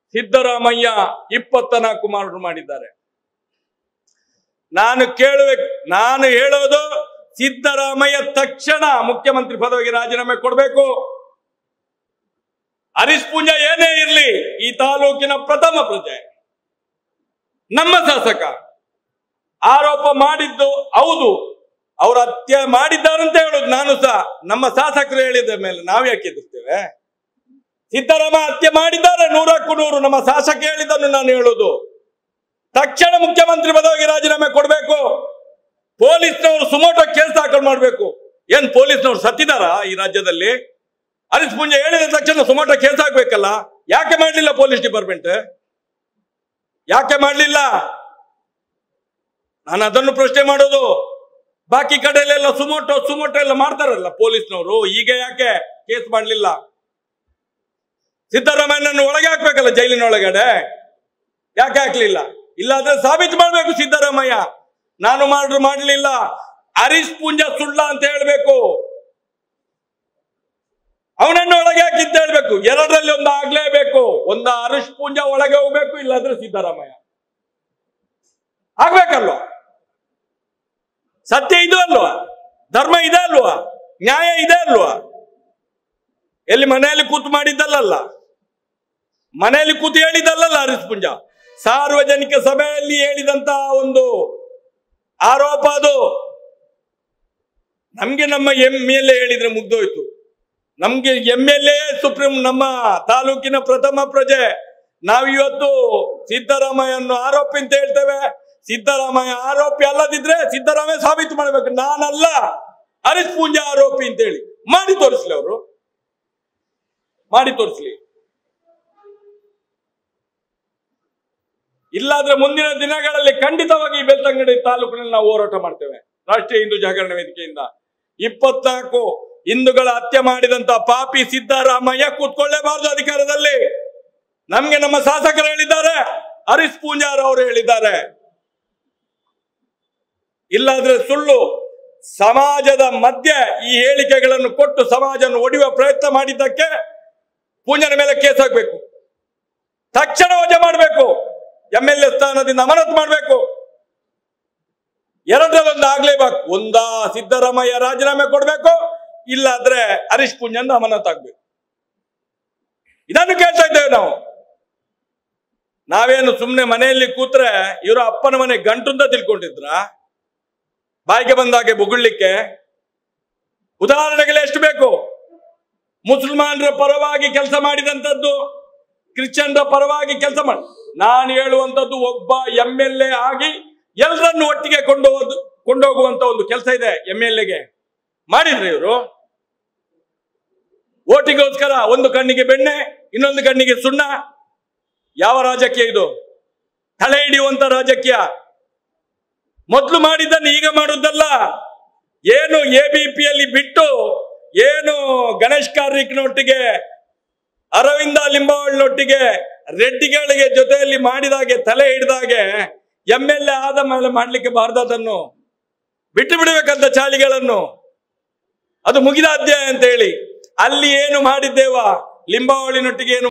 ಸಿದ್ದರಾಮಯ್ಯ ಇಪ್ಪತ್ತ ನಾಲ್ಕು ಮರ್ಡರ್ ಮಾಡಿದ್ದಾರೆ ನಾನು ಕೇಳಬೇಕು ನಾನು ಹೇಳೋದು ಸಿದ್ದರಾಮಯ್ಯ ತಕ್ಷಣ ಮುಖ್ಯಮಂತ್ರಿ ಪದವಿಗೆ ರಾಜೀನಾಮೆ ಕೊಡಬೇಕು ಹರೀಶ್ ಪೂಂಜಾ ಏನೇ ಇರಲಿ ಈ ತಾಲೂಕಿನ ಪ್ರಥಮ ಪ್ರಜೆ ನಮ್ಮ ಶಾಸಕ ಆರೋಪ ಮಾಡಿದ್ದು ಹೌದು ಅವರು ಹತ್ಯೆ ಮಾಡಿದ್ದಾರಂತ ಹೇಳೋದು ನಾನು ಸಹ ನಮ್ಮ ಶಾಸಕರು ಹೇಳಿದ ಮೇಲೆ ನಾವು ಯಾಕೆ ಎದುರ್ತೇವೆ ಸಿದ್ದರಾಮಯ್ಯ ಹತ್ಯೆ ಮಾಡಿದ್ದಾರೆ ನೂರಕ್ಕೂ ನೂರು ನಮ್ಮ ಶಾಸಕ ಹೇಳಿದ್ದನ್ನು ನಾನು ಹೇಳೋದು ತಕ್ಷಣ ಮುಖ್ಯಮಂತ್ರಿ ಪದವಿಗೆ ರಾಜೀನಾಮೆ ಕೊಡಬೇಕು ಪೊಲೀಸ್ನವರು ಸುಮೋಟೋ ಕೇಸ್ ದಾಖಲು ಮಾಡಬೇಕು ಏನ್ ಪೊಲೀಸ್ನವರು ಸತ್ತಿದಾರ ಈ ರಾಜ್ಯದಲ್ಲಿ ಹರೀಶ್ ಪುಂಜ ಹೇಳಿದ ತಕ್ಷಣ ಸುಮೋಟೋ ಕೇಸ್ ಹಾಕ್ಬೇಕಲ್ಲ ಯಾಕೆ ಮಾಡಲಿಲ್ಲ ಪೊಲೀಸ್ ಡಿಪಾರ್ಟ್ಮೆಂಟ್ ಯಾಕೆ ಮಾಡಲಿಲ್ಲ ನಾನು ಅದನ್ನು ಪ್ರಶ್ನೆ ಮಾಡೋದು ಬಾಕಿ ಕಡೆಯಲ್ಲೆಲ್ಲ ಸುಮೋಟೋ ಸುಮೋಟೋ ಎಲ್ಲ ಮಾಡ್ತಾರಲ್ಲ ಪೊಲೀಸ್ನವರು ಈಗ ಯಾಕೆ ಕೇಸ್ ಮಾಡಲಿಲ್ಲ ಸಿದ್ದರಾಮಯ್ಯನನ್ನು ಒಳಗೆ ಹಾಕ್ಬೇಕಲ್ಲ ಜೈಲಿನ ಒಳಗಡೆ ಯಾಕೆ ಹಾಕ್ಲಿಲ್ಲ ಇಲ್ಲಾದ್ರೆ ಸಾಬೀತು ಮಾಡ್ಬೇಕು ಸಿದ್ದರಾಮಯ್ಯ ನಾನು ಮಾಡ್ರು ಮಾಡಲಿಲ್ಲ ಹರೀಶ್ ಪೂಂಜಾ ಸುಳ್ಳ ಅಂತ ಹೇಳ್ಬೇಕು ಅವನನ್ನು ಒಳಗೆ ಹಾಕಿದ್ದ ಹೇಳ್ಬೇಕು ಎರಡರಲ್ಲಿ ಒಂದು ಆಗ್ಲೇಬೇಕು ಒಂದು ಹರೀಶ್ ಪೂಂಜಾ ಒಳಗೆ ಹೋಗ್ಬೇಕು ಇಲ್ಲಾಂದ್ರೆ ಸಿದ್ದರಾಮಯ್ಯ ಆಗ್ಬೇಕಲ್ವಾ ಸತ್ಯ ಇದು ಅಲ್ವಾ ಧರ್ಮ ಇದೆ ಅಲ್ವಾ ನ್ಯಾಯ ಇದೆ ಅಲ್ವಾ ಎಲ್ಲಿ ಮನೆಯಲ್ಲಿ ಕೂತು ಮಾಡಿದ್ದಲ್ಲ ಮನೆಯಲ್ಲಿ ಕೂತು ಹೇಳಿದ್ದಲ್ಲ ಹರೀಶ್ ಪುಂಜಾ ಸಾರ್ವಜನಿಕ ಸಭೆಯಲ್ಲಿ ಹೇಳಿದಂತ ಒಂದು ಆರೋಪ ಅದು ನಮ್ಗೆ ನಮ್ಮ ಎಂ ಎಲ್ ಎ ಹೇಳಿದ್ರೆ ಮುಗ್ದೋಯ್ತು ನಮ್ಗೆ ಎಂ ಎಲ್ ಎ ಸುಪ್ರೀಂ ನಮ್ಮ ತಾಲೂಕಿನ ಪ್ರಥಮ ಪ್ರಜೆ ನಾವಿವತ್ತು ಸಿದ್ದರಾಮಯ್ಯನ್ನು ಆರೋಪಿ ಅಂತ ಹೇಳ್ತೇವೆ ಸಿದ್ದರಾಮಯ್ಯ ಆರೋಪಿ ಅಲ್ಲದಿದ್ರೆ ಸಿದ್ದರಾಮಯ್ಯ ಸಾಬೀತು ಮಾಡಬೇಕು ನಾನಲ್ಲ ಹರೀಶ್ ಪೂಂಜಾ ಆರೋಪಿ ಅಂತ ಹೇಳಿ ಮಾಡಿ ತೋರಿಸ್ಲಿ ಅವರು ಮಾಡಿ ತೋರಿಸ್ಲಿ ಇಲ್ಲಾದ್ರೆ ಮುಂದಿನ ದಿನಗಳಲ್ಲಿ ಖಂಡಿತವಾಗಿ ಈ ಬೆಳ್ತಂಗಡಿ ತಾಲೂಕಿನಲ್ಲಿ ನಾವು ಹೋರಾಟ ಮಾಡ್ತೇವೆ ರಾಷ್ಟ್ರೀಯ ಹಿಂದೂ ಜಾಗರಣ ವೇದಿಕೆಯಿಂದ ಇಪ್ಪತ್ನಾಲ್ಕು ಹಿಂದೂಗಳ ಹತ್ಯೆ ಮಾಡಿದಂತ ಪಾಪಿ ಸಿದ್ದರಾಮಯ್ಯ ಕೂತ್ಕೊಳ್ಳೇಬಾರದು ಅಧಿಕಾರದಲ್ಲಿ ನಮ್ಗೆ ನಮ್ಮ ಶಾಸಕರು ಹೇಳಿದ್ದಾರೆ ಹರೀಶ್ ಪೂಂಜಾರ್ ಅವರು ಹೇಳಿದ್ದಾರೆ ಇಲ್ಲಾದ್ರೆ ಸುಳ್ಳು ಸಮಾಜದ ಮಧ್ಯೆ ಈ ಹೇಳಿಕೆಗಳನ್ನು ಕೊಟ್ಟು ಸಮಾಜವನ್ನು ಒಡೆಯುವ ಪ್ರಯತ್ನ ಮಾಡಿದ್ದಕ್ಕೆ ಪೂಂಜನ ಮೇಲೆ ಕೇಸ್ ಹಾಕ್ಬೇಕು ತಕ್ಷಣ ವಜಾ ಮಾಡಬೇಕು ಎಂ ಎಲ್ ಎ ಸ್ಥಾನದಿಂದ ಅಮಾನತು ಮಾಡಬೇಕು ಎರಡರಲ್ಲೊಂದು ಆಗ್ಲೇಬೇಕು ಒಂದಾ ಸಿದ್ದರಾಮಯ್ಯ ರಾಜೀನಾಮೆ ಕೊಡಬೇಕು ಇಲ್ಲಾದ್ರೆ ಹರೀಶ್ ಪುಂಜನ್ ಅಮಾನತ್ ಆಗ್ಬೇಕು ಇದನ್ನು ಕೇಳ್ತಾ ಇದ್ದೇವೆ ನಾವು ನಾವೇನು ಸುಮ್ಮನೆ ಮನೆಯಲ್ಲಿ ಕೂತ್ರೆ ಇವರು ಅಪ್ಪನ ಮನೆ ಗಂಟು ಅಂತ ತಿಳ್ಕೊಂಡಿದ್ರ ಬಾಯಿಗೆ ಬಂದಾಗೆ ಬೊಗಳ್ಲಿಕ್ಕೆ ಉದಾಹರಣೆಗಳು ಎಷ್ಟು ಬೇಕು ಮುಸಲ್ಮಾನರ ಪರವಾಗಿ ಕೆಲಸ ಮಾಡಿದಂಥದ್ದು ಕ್ರಿಶ್ಚಿಯನ್ರ ಪರವಾಗಿ ಕೆಲಸ ಮಾಡಿ ನಾನು ಹೇಳುವಂಥದ್ದು ಒಬ್ಬ ಎಂ ಎಲ್ ಎ ಆಗಿ ಎಲ್ಲರನ್ನು ಒಟ್ಟಿಗೆ ಕೊಂಡೋದು ಕೊಂಡೋಗುವಂತ ಒಂದು ಕೆಲಸ ಇದೆ ಎಂ ಎಲ್ ಎಗೆ ಮಾಡಿದ್ರಿ ಇವರು ಓಟಿಗೋಸ್ಕರ ಒಂದು ಕಣ್ಣಿಗೆ ಬೆಣ್ಣೆ ಇನ್ನೊಂದು ಕಣ್ಣಿಗೆ ಸುಣ್ಣ ಯಾವ ರಾಜಕೀಯ ಇದು ತಲೆ ಹಿಡಿಯುವಂತ ರಾಜಕೀಯ ಮೊದಲು ಮಾಡಿದ್ದನ್ನು ಈಗ ಮಾಡುವುದಲ್ಲ ಏನು ಎ ಬಿ ಪಿಯಲ್ಲಿ ಬಿಟ್ಟು ಏನು ಗಣೇಶ್ ಕಾರ್ರಿಕ್ನೊಟ್ಟಿಗೆ ಅರವಿಂದ ಲಿಂಬಾವಳಿನೊಟ್ಟಿಗೆ ರೆಡ್ಡಿಗಳಿಗೆ ಜೊತೆಯಲ್ಲಿ ಮಾಡಿದಾಗೆ ತಲೆ ಹಿಡಿದಾಗೆ ಎಂ ಎಲ್ ಎ ಆದ ಮೇಲೆ ಮಾಡ್ಲಿಕ್ಕೆ ಬಾರದನ್ನು ಬಿಟ್ಟು ಬಿಡಬೇಕಂತ ಚಾಳಿಗಳನ್ನು ಅದು ಮುಗಿದ ಅಧ್ಯಾಯ ಅಂತ ಹೇಳಿ ಅಲ್ಲಿ ಏನು ಮಾಡಿದ್ದೇವ ಲಿಂಬಾವಳಿನೊಟ್ಟಿಗೆ ಏನು